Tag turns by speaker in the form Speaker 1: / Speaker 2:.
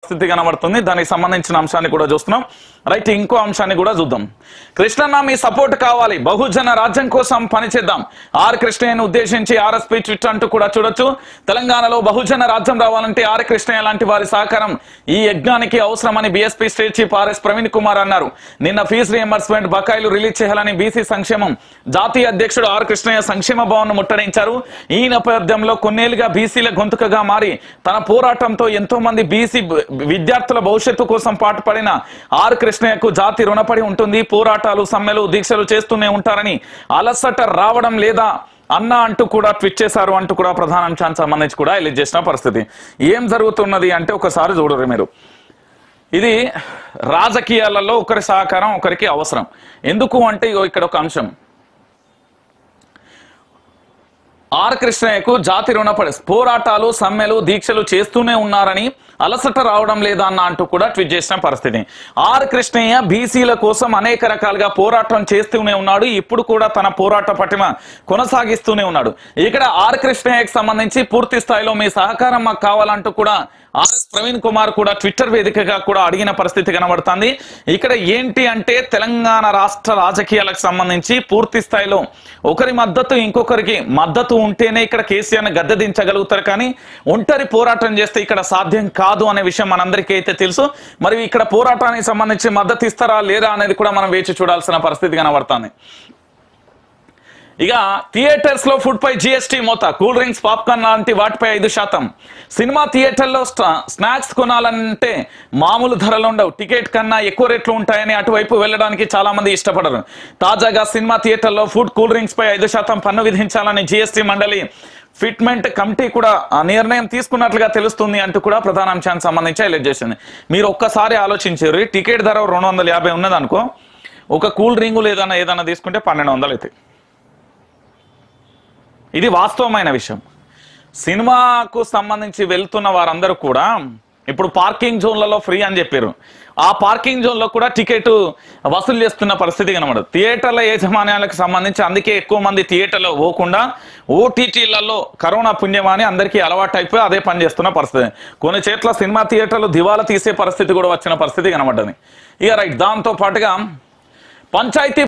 Speaker 1: పరిస్థితి కనబడుతుంది దానికి సంబంధించిన అంశాన్ని కూడా చూస్తున్నాం రైట్ ఇంకో అంశాన్ని కూడా చూద్దాం కృష్ణన్న మీ సపోర్ట్ కావాలి బహుజన రాజ్యం కోసం పనిచేద్దాం ఆర్ కృష్ణయ్యను ఉద్దేశించి ఆర్ఎస్పీ ట్విట్ అంటూ కూడా చూడొచ్చు తెలంగాణలో బహుజన రాజ్యం రావాలంటే ఆర్ కృష్ణయ్య లాంటి వారి సహకారం ఈ యజ్ఞానికి అవసరమని BSP state chief RS Praveen Kumar అన్నారు నిన్న ఫీజు రియంబర్స్మెంట్ బకాయిలు రిలీజ్ చేయాలని బీసీ సంక్షేమం జాతీయ అధ్యక్షుడు ఆర్ కృష్ణయ్య సంక్షేమ భవన్ ముట్టడించారు ఈ నేపథ్యంలో కొన్నేళ్లుగా బీసీల గొంతుకగా మారి తన పోరాటంతో ఎంతో మంది బీసీ విద్యార్థుల భవిష్యత్తు కోసం పాటుపడిన ఆర్ కృష్ణయ్యకు జాతి రుణపడి ఉంటుంది పోరాటాలు సమ్మెలు దీక్షలు చేస్తూనే ఉంటారని అలసట రావడం లేదా అన్న అంటూ కూడా ట్వీట్ చేశారు అంటూ కూడా ప్రధాన అంశానికి సంబంధించి కూడా హైలైట్ చేసిన పరిస్థితి ఏం జరుగుతున్నది అంటే ఒకసారి చూడరు మీరు ఇది రాజకీయాలలో ఒకరి సహకారం ఒకరికి అవసరం ఎందుకు అంటే ఇగో ఇక్కడ ఒక అంశం ఆర్ కృష్ణయ్యకు జాతి రుణపడి పోరాటాలు సమ్మెలు దీక్షలు చేస్తూనే ఉన్నారని అలసట రావడం లేదా అన్న అంటూ కూడా ట్వీట్ చేసిన పరిస్థితి ఆర్ కృష్ణయ్య బీసీల కోసం అనేక రకాలుగా పోరాటం చేస్తూనే ఉన్నాడు ఇప్పుడు కూడా తన పోరాట పటిమ కొనసాగిస్తూనే ఉన్నాడు ఇక్కడ ఆర్ కృష్ణయ్యకి సంబంధించి పూర్తి స్థాయిలో మీ సహకారం మాకు కావాలంటూ కూడా ఆర్ఎస్ ప్రవీణ్ కుమార్ కూడా ట్విట్టర్ వేదికగా కూడా అడిగిన పరిస్థితి కనబడుతుంది ఇక్కడ ఏంటి అంటే తెలంగాణ రాష్ట్ర రాజకీయాలకు సంబంధించి పూర్తి స్థాయిలో ఒకరి మద్దతు ఇంకొకరికి మద్దతు ఉంటేనే ఇక్కడ కేసీఆర్ ని గద్దె దించగలుగుతారు కానీ ఒంటరి పోరాటం చేస్తే ఇక్కడ సాధ్యం కాదు అనే విషయం మనందరికీ అయితే తెలుసు మరి ఇక్కడ పోరాటానికి సంబంధించి మద్దతు ఇస్తారా లేదా అనేది కూడా మనం వేచి చూడాల్సిన పరిస్థితి కనబడుతుంది ఇక థియేటర్స్ లో ఫుడ్ పై జిఎస్టీ మోత కూల్ డ్రింక్స్ పాప్కార్న్ లాంటి వాటిపై ఐదు శాతం సినిమా థియేటర్లో స్టా- స్నాక్స్ కొనాలంటే మామూలు ధరలు ఉండవు టికెట్ కన్నా ఎక్కువ రేట్లు ఉంటాయని అటువైపు వెళ్ళడానికి చాలా మంది ఇష్టపడరు తాజాగా సినిమా థియేటర్లో ఫుడ్ కూల్ డ్రింక్స్ పై ఐదు శాతం పన్ను విధించాలని జిఎస్టీ మండలి ఫిట్మెంట్ కమిటీ కూడా ఆ నిర్ణయం తీసుకున్నట్లుగా తెలుస్తుంది అంటూ కూడా ప్రధాన అంశానికి సంబంధించి హైలైట్ చేసింది మీరు ఒక్కసారి ఆలోచించారు టికెట్ ధర రెండు వందల యాభై ఉన్నది అనుకో ఒక కూల్ డ్రింక్ ఏదైనా ఏదైనా తీసుకుంటే పన్నెండు వందలు అవుతాయి ఇది వాస్తవమైన విషయం సినిమాకు సంబంధించి వెళ్తున్న వారందరూ కూడా ఇప్పుడు పార్కింగ్ జోన్లలో ఫ్రీ అని చెప్పారు ఆ పార్కింగ్ జోన్లో కూడా టికెట్ వసూలు చేస్తున్న పరిస్థితి కనబడదు థియేటర్ల యాజమాన్యాలకు సంబంధించి అందుకే ఎక్కువ మంది థియేటర్లో పోకుండా ఓటీటీలలో కరోనా పుణ్యమాని అందరికీ అలవాటు అయిపోయి అదే పని చేస్తున్న పరిస్థితి కొన్ని చేట్ల సినిమా థియేటర్లు దివాలా తీసే పరిస్థితి కూడా వచ్చిన పరిస్థితి కనబడ్డది ఇక రైట్ దాంతో పాటుగా పంచాయతీ